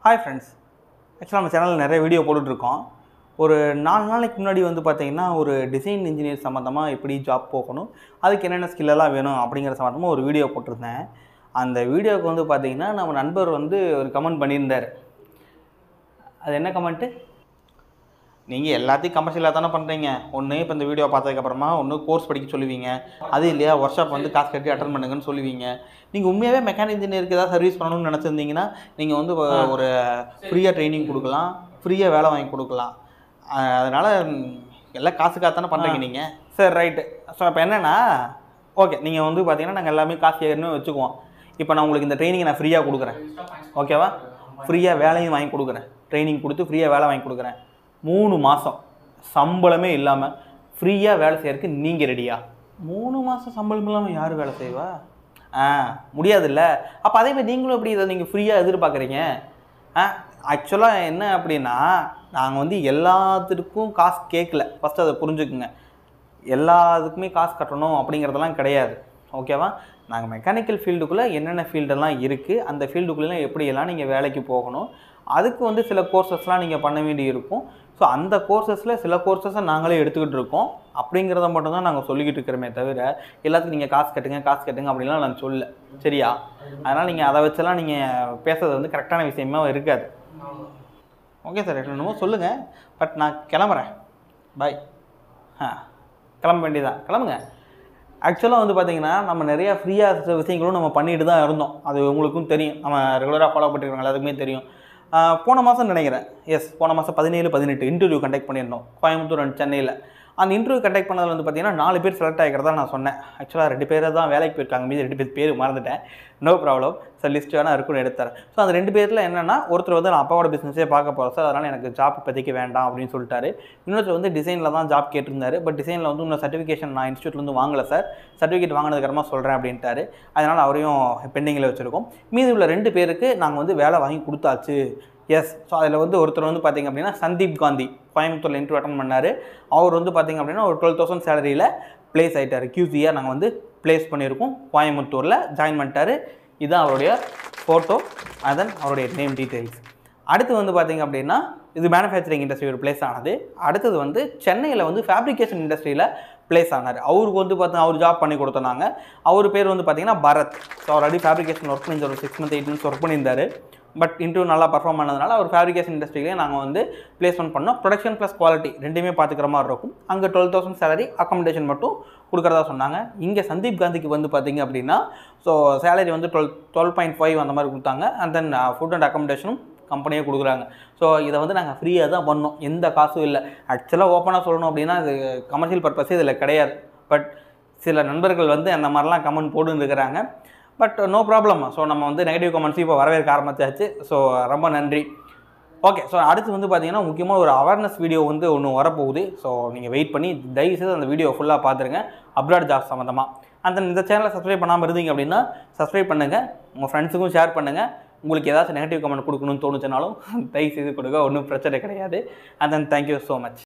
hi friends ஆக்சுவலாக நம்ம சேனலில் நிறைய வீடியோ போட்டுட்ருக்கோம் ஒரு நாலு நாளைக்கு முன்னாடி வந்து பார்த்தீங்கன்னா ஒரு டிசைன் இன்ஜினியர் சம்மந்தமாக எப்படி ஜாப் போகணும் அதுக்கு என்னென்ன skill எல்லாம் வேணும் அப்படிங்கிற சம்மந்தமாக ஒரு வீடியோ போட்டிருந்தேன் அந்த வீடியோவுக்கு வந்து பார்த்தீங்கன்னா நம்ம நண்பர் வந்து ஒரு கமெண்ட் பண்ணியிருந்தார் அது என்ன கமெண்ட்டு நீங்கள் எல்லாத்தையும் கமர்ஷியலாக தானே பண்ணுறீங்க ஒன்று இப்போ இந்த வீடியோ பார்த்ததுக்கப்புறமா ஒன்று கோர்ஸ் படிக்க சொல்லுவீங்க அது இல்லையா ஒர்க் ஷாப் வந்து காசு கட்டி அட்டன் பண்ணுங்கன்னு சொல்லுவீங்க நீங்கள் உண்மையாகவே மெக்கானிக் இன்ஜினியருக்கு ஏதாவது சர்வீஸ் பண்ணணும்னு நினச்சிருந்தீங்கன்னா நீங்கள் வந்து ஒ- ஒரு ஃப்ரீயாக ட்ரைனிங் கொடுக்கலாம் ஃப்ரீயாக வேலை வாங்கி கொடுக்கலாம் அஹ் அதனால ம், எல்லாம் காசுக்காக தானே பண்ணுறீங்க நீங்கள் சரி ரைட்டு ஸோ இப்போ என்னென்னா ஓகே நீங்கள் வந்து பார்த்தீங்கன்னா நாங்கள் எல்லாமே காசு ஏற்கனவே வச்சுக்குவோம் இப்போ நான் உங்களுக்கு இந்த ட்ரைனிங்கை நான் ஃப்ரீயாக கொடுக்குறேன் ஓகேவா ஃப்ரீயாக வேலையும் வாங்கி கொடுக்குறேன் ட்ரைனிங் கொடுத்து ஃப்ரீயாக வேலை வாங்கி கொடுக்குறேன் மூணு மாதம் சம்பளமே இல்லாமல் ஃப்ரீயாக வேலை செய்யறதுக்கு நீங்கள் ரெடியா மூணு மாதம் சம்பளம் இல்லாமல் யார் வேலை செய்வா ஆ முடியாதுல்ல அப்போ அதே மாதிரி நீங்களும் எப்படி இதை நீங்கள் ஃப்ரீயாக எதிர்பார்க்குறீங்க ஆ ஆக்சுவலாக என்ன அப்படின்னா நாங்கள் வந்து எல்லாத்துக்கும் காசு கேட்கல ஃபஸ்ட்டு அதை புரிஞ்சுக்குங்க எல்லாத்துக்குமே காசு கட்டணும் அப்படிங்கிறதெல்லாம் கிடையாது ஓகேவா நாங்கள் மெக்கானிக்கல் ஃபீல்டுக்குள்ளே என்னென்ன ஃபீல்டெல்லாம் இருக்குது அந்த ஃபீல்டுக்குள்ளெல்லாம் எப்படியெல்லாம் நீங்கள் வேலைக்கு போகணும் அதுக்கு வந்து சில கோர்சஸ்லாம் நீங்கள் பண்ண வேண்டி இருக்கும் ஸோ அந்த கோர்சஸில் சில கோர்சஸை நாங்களே எடுத்துக்கிட்டு இருக்கோம் அப்படிங்கிறத மட்டும் தான் நாங்கள் சொல்லிக்கிட்டு இருக்கிறோமே தவிர எல்லாத்துக்கும் நீங்கள் காசு கட்டுங்க காசு கட்டுங்க அப்படின்லாம் நான் சொல்ல சரியா அதனால் நீங்கள் அதை வச்செல்லாம் நீங்கள் பேசுறது வந்து கரெக்டான விஷயமா இருக்காது ஓகே சார் என்னமோ சொல்லுங்கள் பட் நான் கிளம்புறேன் பாய் ஆ கிளம்ப வேண்டியதான் கிளம்புங்க ஆக்சுவலாக வந்து பார்த்தீங்கன்னா நம்ம நிறையா ஃப்ரீயாக விஷயங்களும் நம்ம பண்ணிட்டு தான் இருந்தோம் அது உங்களுக்கும் தெரியும் நம்ம ரெகுலராக ஃபாலோ பண்ணிருக்கோம் எல்லாத்துக்குமே தெரியும் ஆ, போன மாதம் நினைக்கிறேன் எஸ் போன மாதம் பதினேழு பதினெட்டு இன்டர்வியூ கண்டக்ட் பண்ணியிருந்தோம் கோயம்புத்தூர் அண்ட் சென்னையில் அந்த இன்டர்வியூ கண்டக்ட் பண்ணதில் வந்து பார்த்தீங்கன்னா நாலு பேர் செலக்ட் ஆகிக்கிறதா நான் சொன்னேன் ஆக்சுவலாக ரெண்டு பேர் தான் வேலைக்கு போயிருக்காங்க மீதி ரெண்டு பேர் பேர் மறந்துட்டேன் நோ ப்ராப்ளம் சார் லிஸ்ட் வேணால் இருக்குன்னு எடுத்தார் ஸோ அந்த ரெண்டு பேரில் என்னென்னா ஒருத்தர் வந்து நான் அப்பாவோட பிஸ்னஸே பார்க்க போகிறேன் சார் அதனால் எனக்கு ஜாப் இப்போதைக்கு வேண்டாம் அப்படின்னு சொல்லிட்டாரு இன்னொருத்தர் வந்து டிசைனில் தான் ஜாப் கேட்டிருந்தாரு பட் டிசைனில் வந்து இன்னும் சர்டிஃபிகேஷன் நான் இன்ஸ்டியூட்லேருந்து வாங்கலை சார் சர்டிஃபிகேட் வாங்கினதுக்கப்புறமா சொல்கிறேன் அப்படின்ட்டாரு அதனால் அவரையும் பெண்டிங்கில் வச்சுருக்கோம் மீதி உள்ள ரெண்டு பேருக்கு நாங்கள் வந்து வேலை வாங்கி கொடுத்தாச்சு எஸ் ஸோ அதில் வந்து ஒருத்தர் வந்து பார்த்திங்க அப்படின்னா சந்தீப் காந்தி கோயம்புத்தூரில் இன்டர்வியூ அட்டன் பண்ணார் அவர் வந்து பார்த்திங்க அப்படின்னா ஒரு டுவெல் தௌசண்ட் சேலரியில் ப்ளேஸ் ஆகிட்டார் கியூசியாக நாங்கள் வந்து ப்ளேஸ் பண்ணியிருக்கோம் கோயம்புத்தூரில் ஜாயின் பண்ணிட்டாரு இதுதான் அவருடைய ஃபோட்டோ அதன் அவருடைய நேம் டீட்டெயில்ஸ் அடுத்து வந்து பார்த்திங்க அப்படின்னா இது மேனுஃபேக்சரிங் இண்டஸ்ட்ரி ஒரு பிளேஸ் ஆனது அடுத்தது வந்து சென்னையில் வந்து ஃபேப்ரிகேஷன் இண்டஸ்ட்ரியில் பிளேஸ் ஆனார் அவருக்கு வந்து பார்த்தா அவர் ஜாப் பண்ணி கொடுத்தோம் நாங்கள் அவர் பேர் வந்து பார்த்தீங்கன்னா பரத் ஸோ அவர் ஆல்ரெடி ஃபேப்ரிகேஷன் ஒர்க் பண்ணியிருந்தார் ஒரு six month eight months work பண்ணியிருந்தாரு பட் இன்டர்வியூ நல்லா பர்ஃபார்ம் பண்ணதுனால அவர் ஃபேப்ரிகேஷன் இண்டஸ்ட்ரியிலே நாங்கள் வந்து பிளேஸ்மெண்ட் பண்ணோம் ப்ரொடக்ஷன் ப்ளஸ் குவாலிட்டி ரெண்டுமே பார்த்துக்கிற மாதிரி இருக்கும் அங்கே டுவெல் தௌசண்ட் சேலரி அக்காமடேஷன் மட்டும் கொடுக்குறதா சொன்னாங்க இங்கே சந்தீப் காந்திக்கு வந்து பார்த்தீங்க அப்படின்னா ஸோ சேலரி வந்து டுவெல் டுவெல் பாயிண்ட் ஃபைவ் அந்த மாதிரி கொடுத்தாங்க அண்ட் தென் ஃபுட் அண்ட் அக்காமடேஷனும் கம்பெனியே கொடுக்குறாங்க ஸோ இதை வந்து நாங்கள் ஃப்ரீயாக தான் பண்ணோம் எந்த காசும் இல்லை ஆக்சுவலாக ஓப்பனாக சொல்லணும் அப்படின்னா இது கமர்ஷியல் பர்பஸே இதில் கிடையாது பட் சில நண்பர்கள் வந்து அந்த மாதிரிலாம் கமெண்ட் போட்டுன்னு இருக்கிறாங்க பட் நோ ப்ராப்ளம் ஸோ நம்ம வந்து நெகட்டிவ் கமெண்ட்ஸும் இப்போ வரவேற்க ஆரம்பிச்சாச்சு ஸோ ரொம்ப நன்றி ஓகே ஸோ அடுத்து வந்து பார்த்தீங்கன்னா முக்கியமாக ஒரு அவேர்னஸ் வீடியோ வந்து ஒன்று வரப்போகுது ஸோ நீங்கள் வெயிட் பண்ணி தயவுசெய்து அந்த வீடியோ ஃபுல்லாக பார்த்துருங்க அப்ராட் ஜாப் சம்மந்தமாக அந்த இந்த சேனலை சப்ஸ்கிரைப் பண்ணாமல் இருந்தீங்க அப்படின்னா சப்ஸ்கிரைப் பண்ணுங்கள் உங்கள் ஃப்ரெண்ட்ஸுக்கும் ஷேர் பண்ணுங்கள் உங்களுக்கு ஏதாச்சும் நெகட்டிவ் கமெண்ட் கொடுக்கணும்னு தோணுச்சுனாலும் தயவு செய்து கொடுங்க ஒன்றும் பிரச்சனை கிடையாது and then thank you so much